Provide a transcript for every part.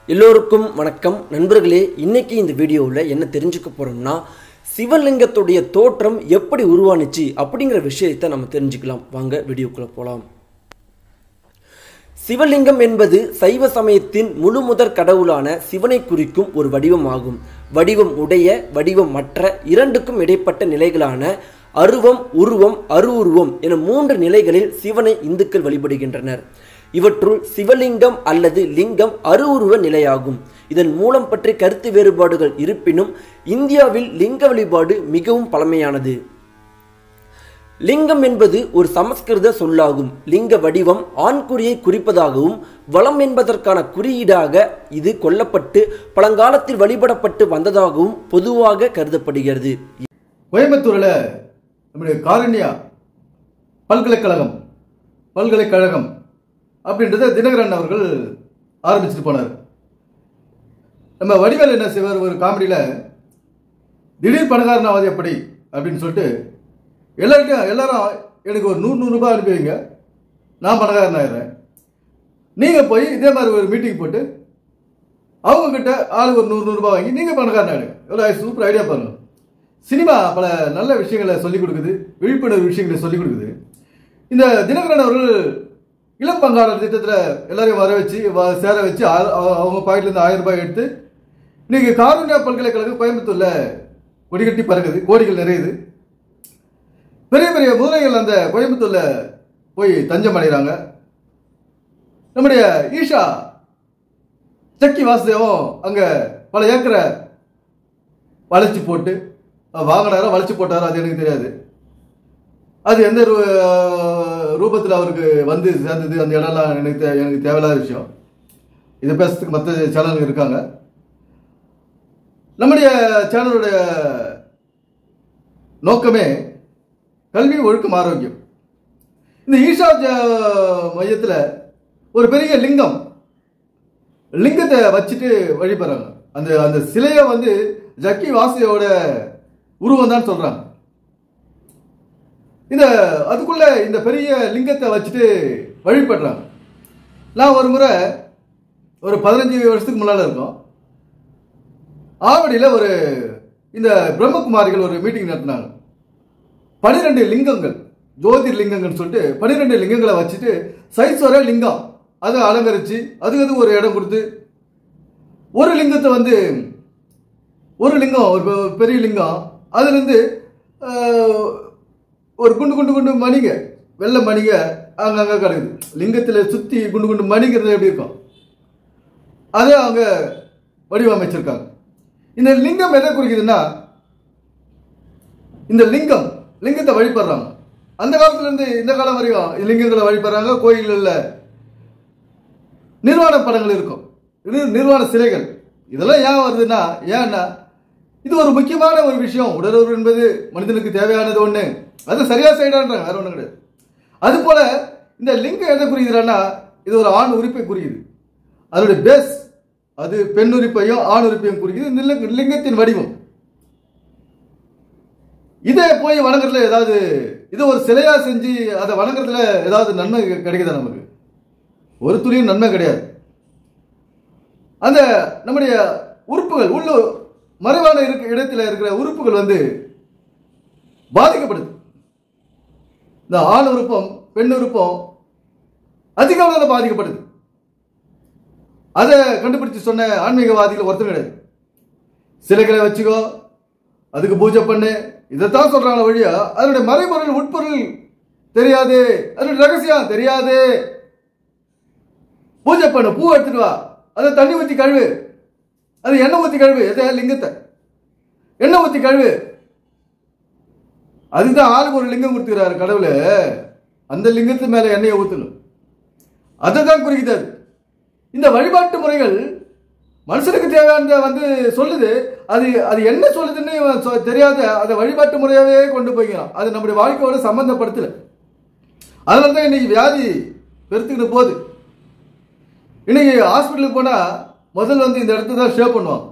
எல்லோருக்கும் வணக்கம் நண்பர்களே இன்னைக்கு இந்த வீடியோவில் என்ன தெரிஞ்சுக்க போறோம்னா சிவலிங்கத்துடைய தோற்றம் எப்படி உருவானுச்சு அப்படிங்கிற விஷயத்தை நம்ம தெரிஞ்சுக்கலாம் வாங்க வீடியோக்குள்ள போகலாம் சிவலிங்கம் என்பது சைவ சமயத்தின் முழுமுதற் கடவுளான சிவனை குறிக்கும் ஒரு வடிவம் ஆகும் வடிவம் உடைய வடிவம் மற்ற இரண்டுக்கும் இடைப்பட்ட நிலைகளான அருவம் உருவம் அருவுருவம் என மூன்று நிலைகளில் சிவனை இந்துக்கள் வழிபடுகின்றனர் இவற்றுள் சிவலிங்கம் அல்லது லிங்கம் அருவுருவ நிலையாகும் இதன் மூலம் பற்றி கருத்து வேறுபாடுகள் இருப்பினும் இந்தியாவில் லிங்க வழிபாடு மிகவும் பழமையானது லிங்கம் என்பது ஒரு சமஸ்கிருத சொல்லாகும் லிங்க வடிவம் ஆண்குறியை குறிப்பதாகவும் வளம் என்பதற்கான குறியீடாக இது கொல்லப்பட்டு பழங்காலத்தில் வழிபடப்பட்டு வந்ததாகவும் பொதுவாக கருதப்படுகிறது கோயம்புத்தூரில் நம்முடைய காரண்யா பல்கலைக்கழகம் பல்கலைக்கழகம் அப்படின்றத தினகரன் அவர்கள் ஆரம்பிச்சுட்டு போனார் நம்ம வடிவேல் என்ன செய்வார் ஒரு காமெடியில் திடீர் பணக்காரனாவது எப்படி அப்படின்னு சொல்லிட்டு எல்லாருக்கும் எல்லாரும் எனக்கு ஒரு நூறு நூறு ரூபாய் அனுப்பி வைங்க நான் பணக்காரன் ஆயிடுறேன் நீங்கள் போய் இதே மாதிரி ஒரு மீட்டிங் போட்டு அவங்க கிட்ட ஆளுக்கு ஒரு நூறு நூறு ரூபாய் வாங்கி நீங்கள் பணக்காரன் ஆயிடுங்க எவ்வளோ சூப்பர் ஐடியா பாருங்க சினிமா பல நல்ல விஷயங்களை சொல்லிக் கொடுக்குது விழிப்புணர்வு விஷயங்களை சொல்லிக் கொடுக்குது இந்த தினகரன் அவர்கள் இளம் பங்காளர் திட்டத்தில் எல்லாரையும் வர வச்சு வ- சேர வச்சு ஆ- அவ- அவங்க பாக்கெட்லேருந்து ஆயிரம் ரூபாய் எடுத்து இன்னைக்கு காருண்யா பல்கலைக்கழகம் கோயம்புத்தூர்ல கொடி கட்டி பறக்குது கோடிகள் நிறையுது பெரிய பெரிய முதலைகள் அந்த கோயம்புத்தூர்ல போய் தஞ்சம் அடைகிறாங்க நம்முடைய ஈஷா சக்கி வாசுதேவம் அங்க பல ஏக்கரை வளைச்சு போட்டு அஹ், வாங்கினாரா வளைச்சு போட்டாரா அது எனக்கு தெரியாது அது எந்த ரூபத்தில் அவருக்கு வந்து சேர்ந்தது அந்த இடம்லாம் எனக்கு தே- எனக்கு தேவையில்லாத விஷயம் இதை பேசுறதுக்கு மற்ற சேனல்கள் இருக்காங்க நம்முடைய சேனலுடைய நோக்கமே கல்வி ஒழுக்கம் ஆரோக்கியம் இந்த ஈஷா ஜ- மையத்துல ஒரு பெரிய லிங்கம் லிங்கத்தை வச்சுட்டு வழிபடுறாங்க அந்த அந்த சிலையை வந்து ஜக்கி வாசியோட உருவம் தான் சொல்றாங்க இந்த அதுக்குள்ள இந்த பெரிய லிங்கத்தை வச்சுட்டு வழிபடுறாங்க நான் ஒரு முறை ஒரு பதினஞ்சு வருஷத்துக்கு முன்னால இருக்கோம் ஆவடியில் ஒரு இந்த பிரம்மகுமாரிகள் ஒரு மீட்டிங் நடத்தினாங்க பனிரெண்டு லிங்கங்கள் ஜோதிர் லிங்கங்கள்னு சொல்லிட்டு பனிரெண்டு லிங்கங்களை வச்சுட்டு சைஸ் வர லிங்கம் அதை அலங்கரிச்சு அதுக்கு அது ஒரு இடம் கொடுத்து ஒரு லிங்கத்தை வந்து ஒரு லிங்கம் ஒரு பெ- பெரிய லிங்கம் அதுலேருந்து ஒரு குண்டு குண்டு குண்டு மணிங்க வெள்ளை மணிங்க அங்கங்கே கிடக்குது லிங்கத்தில் சுற்றி குண்டு குண்டு மணிங்கிறது எப்படி இருக்கும் அதை அவங்க வடிவமைச்சிருக்காங்க இந்த லிங்கம் எதை குறிக்குதுன்னா இந்த லிங்கம் லிங்கத்தை வழிபடுறாங்க அந்த காலத்துல இருந்து இந்த காலம் வரைக்கும் லிங்கங்களை வழிபடுறாங்க கோயில்களில் நிர்வாண படங்கள் இருக்கும் இது நிர்வாண சிலைகள் இதெல்லாம் ஏன் வருதுன்னா ஏன்னா இது ஒரு முக்கியமான ஒரு விஷயம் உடலுறவு என்பது மனிதனுக்கு தேவையானது ஒண்ணு அது சரியா செய்யறான்றாங்க வேற ஒண்ணும் கிடையாது அது போல இந்த லிங்கம் எதை குறிக்குதுன்னா இது ஒரு ஆண் உறுப்பை குறிக்குது அதனுடைய பேஸ் அது பெண் உறுப்பையும் ஆண் உறுப்பையும் குறிக்குது இந்த லிங்க- லிங்கத்தின் வடிவம் இதை போய் வணங்குறதுல ஏதாவது இது ஒரு சிலையா செஞ்சு அதை வணங்குறதுல ஏதாவது நன்மை கிடைக்குதா நமக்கு ஒரு துளியும் நன்மை கிடையாது அந்த நம்முடைய உறுப்புகள் உள்ள மறைவான இருக்க இடத்துல இருக்கிற உறுப்புகள் வந்து பாதிக்கப்படுது இந்த ஆண் உறுப்பம் பெண் உறுப்பம் அதிக அளவில் பாதிக்கப்படுது அதை கண்டுபிடிச்சு சொன்ன ஆன்மீகவாதிகள் ஒருத்தர் கிடையாது சிலைகளை வச்சுக்கோ அதுக்கு பூஜை பண்ணு இதைத்தான் சொல்றாங்க வழியா அதனுடைய மறைபொருள் உட்பொருள் தெரியாது அதனுடைய ரகசியம் தெரியாது பூஜை பண்ணு பூ எடுத்துட்டு வா அதை தண்ணி ஊத்தி கழுவு அது எண்ணெய் ஊத்தி கழுவு எதை லிங்கத்தை எண்ணெய் ஊத்தி கழுவு அதுதான் ஆளுக்கு ஒரு லிங்கம் கொடுத்துக்கிறாரு கடவுள் அந்த லிங்கத்து மேல எண்ணெயை ஊத்தணும் அதை தான் குறிக்குது அது. இந்த வழிபாட்டு முறைகள் மனுஷனுக்கு தேவையானதை வந்து சொல்லுது அது அது என்ன சொல்லுதுன்னு இவன் சொ- தெரியாத அதை வழிபாட்டு முறையாவே கொண்டு போய்க்கிறான் அது நம்முடைய வாழ்க்கையோட சம்பந்தப்படுத்தல அதனால தான் இன்னைக்கு வியாதி பெருத்துக்கிட்டு போகுது இன்னைக்கு ஹாஸ்பிட்டலுக்கு போனா முதல்ல வந்து இந்த இடத்துல தான் ஷேவ் பண்ணுவான்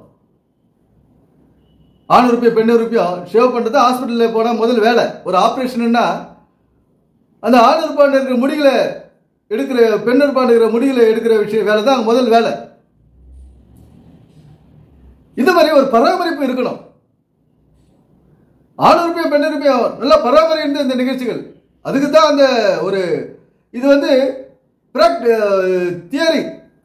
ஆண் உறுப்பியம் பெண் உறுப்பியம் ஷேவ் பண்றது ஹாஸ்பிட்டலில் போனா முதல் வேலை ஒரு ஆப்ரேஷன்னா அந்த ஆண் உறுப்பாண்டு இருக்கிற முடிகளை எடுக்கிற பெண் உறுப்பாண்டு இருக்கிற முடிகளை எடுக்கிற விஷயம் வேலை தான் முதல் வேலை இந்த மாதிரி ஒரு பராமரிப்பு இருக்கணும் ஆண் உறுப்பியம் பெண் உறுப்பியம் நல்லா பராமரிந்த இந்த நிகழ்ச்சிகள் அதுக்கு தான் அந்த ஒரு இது வந்து தியரி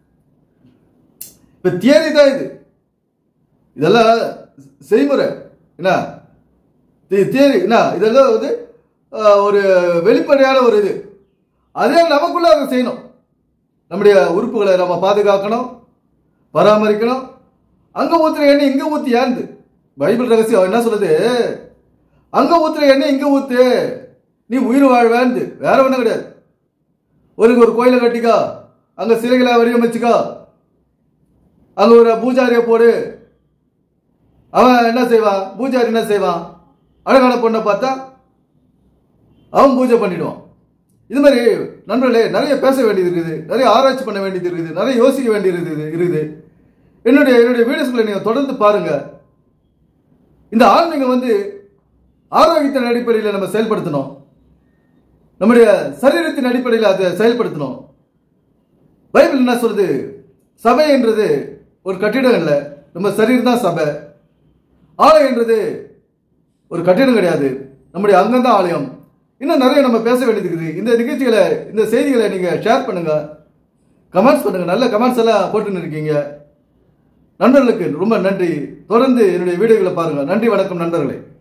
இப்ப தியரி தான் இது இதெல்லாம் செய்முறை என்ன தியரி என்ன இதெல்லாம் வந்து அஹ், ஒரு வெளிப்படையான ஒரு இது அதே நமக்குள்ள அதை செய்யணும் நம்முடைய உறுப்புகளை நம்ம பாதுகாக்கணும் பராமரிக்கணும் அங்க ஊத்துற எண்ணெய் இங்க ஊத்து ஏந்து பைபிள் ரகசியம் என்ன சொல்லுது அங்க ஊத்துற எண்ணெய் இங்க ஊத்து நீ உயிர் வாழ்வேந்து வேற ஒண்ணும் கிடையாது ஒரு ஒரு கோயிலை கட்டிக்கோ அங்க சிலைகளை வடிவமைச்சுக்கோ அங்க ஒரு பூஜாரியை போடு அவன் என்ன செய்வான் பூஜாரி என்ன செய்வான் அழகான பொண்ணை பார்த்தா அவன் பூஜை பண்ணிடுவான் இது மாதிரி நண்பர்களே நிறைய பேச வேண்டியது இருக்குது நிறைய ஆராய்ச்சி பண்ண வேண்டியது இருக்குது நிறைய யோசிக்க வேண்டியது இருக்குது இருக்குது என்னுடைய என்னுடைய வீடியோஸ்களை நீங்கள் தொடர்ந்து பாருங்க இந்த ஆன்மீகம் வந்து ஆரோக்கியத்தின் அடிப்படையில் நம்ம செயல்படுத்தணும் நம்முடைய சரீரத்தின் அடிப்படையில் அதை செயல்படுத்தணும் பைபிள் என்ன சொல்றது சபை என்றது ஒரு கட்டிடம் இல்லை நம்ம சரீரம் தான் சபை ஆலயம்ன்றது ஒரு கட்டிடம் கிடையாது நம்முடைய அங்கம் தான் ஆலயம் இன்னும் நிறைய நம்ம பேச வேண்டியது இருக்குது இந்த நிகழ்ச்சிகளை இந்த செய்திகளை நீங்க ஷேர் பண்ணுங்க கமெண்ட்ஸ் பண்ணுங்க நல்ல கமெண்ட்ஸ் எல்லாம் போட்டுன்னு இருக்கீங்க நண்பர்களுக்கு ரொம்ப நன்றி தொடர்ந்து என்னுடைய வீடியோகளை பாருங்க நன்றி வணக்கம் நண்பர்களே